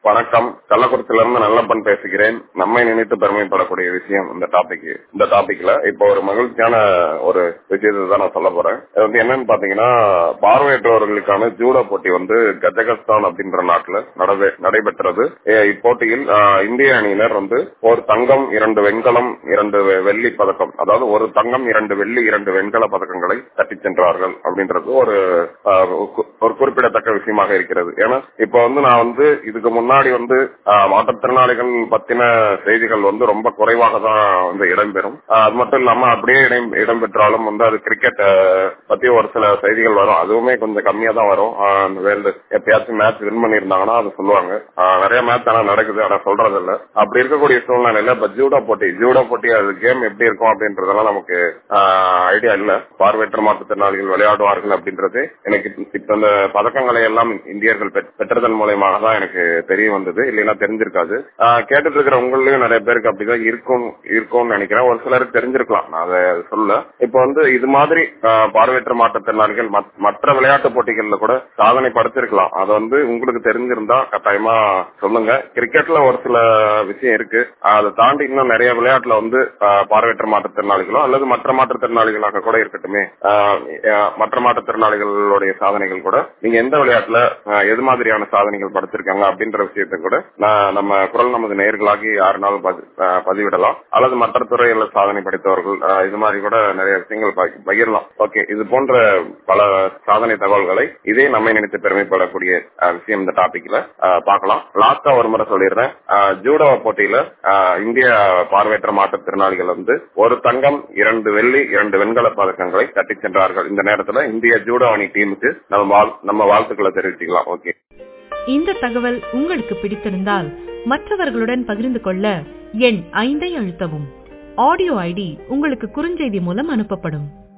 வணக்கம் கள்ளக்குறிச்சியில இருந்து நல்லப்பன் பேசுகிறேன் நம்மை நினைத்து பெருமைப்படக்கூடிய விஷயம் இந்த டாபிக் இந்த டாபிக்ல இப்போ ஒரு மகிழ்ச்சியான ஒரு விஷயத்தை தான் நான் சொல்ல போறேன் இது வந்து என்னன்னு பாத்தீங்கன்னா பார்வையற்றவர்களுக்கான ஜூடோ போட்டி வந்து கஜகஸ்தான் அப்படின்ற நாட்டுல நடவே- நடைபெற்றது எ, இப்போட்டியில் ஆ, இந்திய அணியினர் வந்து ஒரு தங்கம் இரண்டு வெண்கலம் இரண்டு வெ- வெள்ளி பதக்கம் அதாவது ஒரு தங்கம் இரண்டு வெள்ளி இரண்டு வெண்கல பதக்கங்களை தட்டிச் சென்றார்கள் அப்படின்றது ஒரு ஆ, கு- ஒரு குறிப்பிடத்தக்க விஷயமாக இருக்கிறது ஏன்னா இப்ப வந்து நான் வந்து இதுக்கு முன்னாடி வந்து ஆ, மாற்றுத்திறனாளிகள் பத்தின செய்திகள் வந்து ரொம்ப குறைவாக தான் வந்து இடம்பெறும் ஆ, அது மட்டும் இல்லாம அப்படியே இடம் இடம்பெற்றாலும் வந்து அது கிரிக்கெட் பத்தி ஒரு சில செய்திகள் வரும் அதுவுமே கொஞ்சம் கம்மியா தான் வரும் வேர்ல்டு எப்பயாச்சும் மேட்ச் வின் பண்ணியிருந்தாங்கன்னா அது சொல்லுவாங்க ஆ, நிறைய மேட்ச் ஆனா நடக்குது ஆனா சொல்றது இல்ல அப்படி இருக்கக்கூடிய சூழ்நிலையில இப்ப ஜூடோ போட்டி ஜூடோ போட்டி அது கேம் எப்படி இருக்கும் அப்படின்றதெல்லாம் நமக்கு ஐடியா இல்ல பார்வையற்ற மாற்றுத்திறனாளிகள் விளையாடுவார்கள் அப்படின்றது எனக்கு இப்ப- இப்ப இந்த பதக்கங்களை எல்லாம் இந்தியர்கள் பெற்- பெற்றதன் மூலயமாக தான் எனக்கு தெரிய வந்தது இல்லைன்னா தெரிஞ்சிருக்காது ஆஹ் கேட்டுட்டு இருக்கிற உங்களையும் நிறைய பேருக்கு அப்படிதான் இருக்கும் இருக்கும்னு நினைக்கிறேன் ஒரு சிலருக்கு தெரிஞ்சிருக்கலாம் நான் அதை சொல்ல இப்ப வந்து இது மாதிரி ஆஹ் பார்வையற்ற மாற்றுத்திறனாளிகள் மத்- மற்ற விளையாட்டு போட்டிகள்ல கூட சாதனை படைச்சிருக்கலாம் அது வந்து உங்களுக்கு தெரிஞ்சிருந்தா கட்டாயமா சொல்லுங்க கிரிக்கெட்ல ஒரு சில விஷயம் இருக்கு அதை தாண்டி இன்னும் நிறைய விளையாட்டுல வந்து ஆஹ் பார்வையற்ற மாற்றுத்திறனாளிகளோ அல்லது மற்ற மாற்றுத்திறனாளிகளாக கூட இருக்கட்டுமே ஆஹ் ஆஹ் மற்ற மாற்றுத்திறனாளிகளுடைய சாதனைகள் கூட நீங்க எந்த விளையாட்டுல ஆஹ் எது மாதிரியான சாதனைகள் படைச்சிருக்காங்க அப்படின்ற விஷயத்தை கூட நான் நம்ம குரல் நமது நேர்களாகி யாருனாலும் பதி- ஆஹ் பதிவிடலாம் அல்லது மற்ற துறையில சாதனை படைத்தவர்கள் ஆஹ் இது மாதிரி கூட நிறைய விஷயங்கள் பகி- பகிரலாம் ஓகே இது போன்ற பல சாதனை தகவல்களை இதே நம்மை நினைத்து பெருமைப்படக்கூடிய ஆஹ் விஷயம் இந்த டாபிக்ல ஆஹ் பார்க்கலாம் லாஸ்டா ஒரு முறை சொல்லிடுறேன் ஆஹ் ஜூடோ போட்டியில ஆஹ் இந்திய பார்வையற்ற மாற்றுத்திறனாளிகள் வந்து ஒரு தங்கம் இரண்டு வெள்ளி இரண்டு வெண்கல பதக்கங்களை தட்டிச் சென்றார்கள் இந்த நேரத்துல இந்திய ஜூடோ அணி டீமுக்கு நம்ம வாழ்- நம்ம வாழ்த்துக்களை தெரிவிச்சுக்கலாம் ஓகே இந்த தகவல் உங்களுக்கு பிடித்திருந்தால் மற்றவர்களுடன் பகிர்ந்து கொள்ள எண் ஐந்தை அழுத்தவும் ஆடியோ ஐடி உங்களுக்கு குறுஞ்செய்தி மூலம் அனுப்பப்படும்